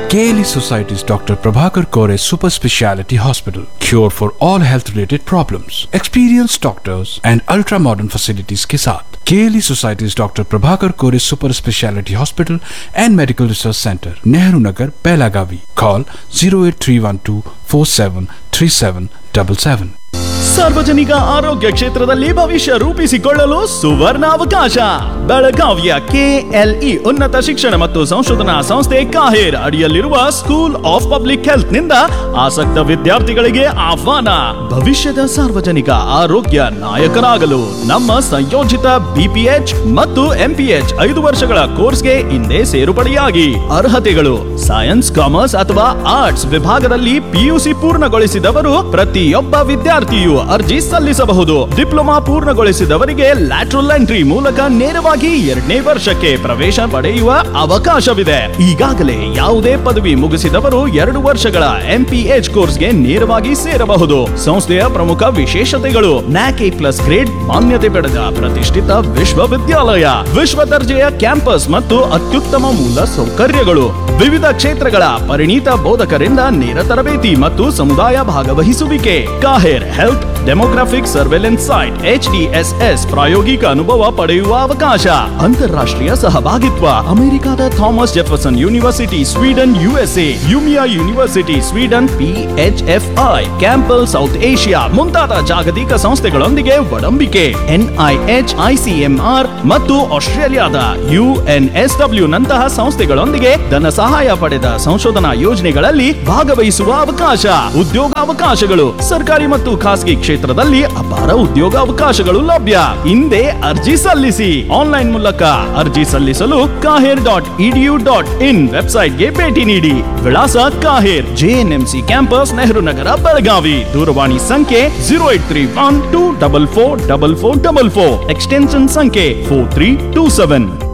KLE Society's Dr. Prabhakar Kore Super Speciality Hospital. Cure for all health related problems. Experienced doctors and ultra modern facilities के साथ KLE Society's Dr. Prabhakar Kore Super Speciality Hospital and Medical Research Center, Nehru Nagar, Pelagavi. Call 08312 473777. ಸಾರ್ವಜನಿಕ ಆರೋಗ್ಯ ಕ್ಷೇತ್ರದಲ್ಲಿ ಭವಿಷ್ಯ ರೂಪಿಸಿಕೊಳ್ಳಲು ಸುವರ್ಣ ಅವಕಾಶ ಬೆಳಗಾವಿಯ KLE ಉನ್ನತ ಶಿಕ್ಷಣ ಮತ್ತು ಸಂಶೋಧನಾ ಸಂಸ್ಥೆ ಕಾಹೇರ್ ಅಡಿಯಲ್ಲಿರುವ ಸ್ಕೂಲ್ ಆಫ್ ಪಬ್ಲಿಕ್ ಹೆಲ್ತ್ ನಿಂದ ಆಸಕ್ತ ವಿದ್ಯಾರ್ಥಿಗಳಿಗೆ ಆಹ್ವಾನ ಭವಿಷ್ಯದ ಸಾರ್ವಜನಿಕ ಆರೋಗ್ಯ ನಾಯಕರಾಗಲು ನಮ್ಮ ಸಂಯೋಜಿತ ಬಿಪಿಎಚ್ ಮತ್ತು ಎಂಪಿಎಚ್ ಐದು ವರ್ಷಗಳ ಕೋರ್ಸ್ಗೆ ಹಿಂದೆ ಸೇರ್ಪಡೆಯಾಗಿ ಅರ್ಹತೆಗಳು ಸೈನ್ಸ್ ಕಾಮರ್ಸ್ ಅಥವಾ ಆರ್ಟ್ಸ್ ವಿಭಾಗದಲ್ಲಿ ಪಿಯುಸಿ ಪೂರ್ಣಗೊಳಿಸಿದವರು ಪ್ರತಿಯೊಬ್ಬ ವಿದ್ಯಾರ್ಥಿಯು ಅರ್ಜಿ ಸಲ್ಲಿಸಬಹುದು ಡಿಪ್ಲೊಮಾ ಪೂರ್ಣಗೊಳಿಸಿದವರಿಗೆ ಲ್ಯಾಟ್ರಲ್ ಎಂಟ್ರಿ ಮೂಲಕ ನೇರವಾಗಿ ಎರಡನೇ ವರ್ಷಕ್ಕೆ ಪ್ರವೇಶ ಪಡೆಯುವ ಅವಕಾಶವಿದೆ ಈಗಾಗಲೇ ಯಾವುದೇ ಪದವಿ ಮುಗಿಸಿದವರು ಎರಡು ವರ್ಷಗಳ ಎಂಪಿಎಚ್ ಕೋರ್ಸ್ಗೆ ನೇರವಾಗಿ ಸೇರಬಹುದು ಸಂಸ್ಥೆಯ ಪ್ರಮುಖ ವಿಶೇಷತೆಗಳು ನ್ಯಾಕ್ ಎ ಪ್ಲಸ್ ಗ್ರೇಡ್ ಮಾನ್ಯತೆ ಪಡೆದ ಪ್ರತಿಷ್ಠಿತ ವಿಶ್ವವಿದ್ಯಾಲಯ ವಿಶ್ವ ದರ್ಜೆಯ ಕ್ಯಾಂಪಸ್ ಮತ್ತು ಅತ್ಯುತ್ತಮ ಮೂಲ ಸೌಕರ್ಯಗಳು ವಿವಿಧ ಕ್ಷೇತ್ರಗಳ ಪರಿಣಿತ ಬೋಧಕರಿಂದ ನೇರ ತರಬೇತಿ ಮತ್ತು ಸಮುದಾಯ ಭಾಗವಹಿಸುವಿಕೆ KAHER health demographic surveillance site H S ಪ್ರಾಯೋಗಿಕ ಅನುಭವ ಪಡೆಯುವ ಅವಕಾಶ ಅಂತಾರಾಷ್ಟ್ರೀಯ ಸಹಭಾಗಿತ್ವ ಅಮೆರಿಕದ Thomas Jefferson university Sweden USA Umea university Sweden PHFI Kampala South Asia ಮುಂತಾದ ಜಾಗತಿಕ ಸಂಸ್ಥೆಗಳೊಂದಿಗೆ ಒಡಂಬಿಕೆ ಎನ್ಐಎಚ್ ಐಸಿಎಂಆರ್ ಮತ್ತು ಆಸ್ಟ್ರೇಲಿಯಾದ ಯುಎನ್ಎಸ್ಡಬ್ಲ್ಯೂ ನಂತಹ ಸಂಸ್ಥೆಗಳೊಂದಿಗೆ ಧನ ಸಹಾಯ ಪಡೆದ ಸಂಶೋಧನಾ ಯೋಜನೆಗಳಲ್ಲಿ ಭಾಗವಹಿಸುವ ಅವಕಾಶ ಉದ್ಯೋಗಾವಕಾಶಗಳು ಸರ್ಕಾರಿ ಮತ್ತು ಖಾಸಗಿ ಕ್ಷೇತ್ರದಲ್ಲಿ ಅಪಾರ ಉದ್ಯೋಗಾವಕಾಶಗಳು ಲಭ್ಯ ಹಿಂದೆ ಅರ್ಜಿ ಸಲ್ಲಿಸಿ ಆನ್ಲೈನ್ ಮೂಲಕ ಅರ್ಜಿ ಸಲ್ಲಿಸಲು KAHER dot edu dot in ವೆಬ್ಸೈಟ್ಗೆ ಭೇಟಿ ನೀಡಿ ವಿಳಾಸ ಕಾಹೇರ್ ಜೆಎನ್ಎಂಸಿ ಕ್ಯಾಂಪಸ್ ನೆಹರು ನಗರ ಬೆಳಗಾವಿ ದೂರವಾಣಿ ಸಂಖ್ಯೆ zero eight three one two double four double four double four extension ಸಂಖ್ಯೆ ಫೋರ್ ತ್ರೀ ಟೂ ಸೆವೆನ್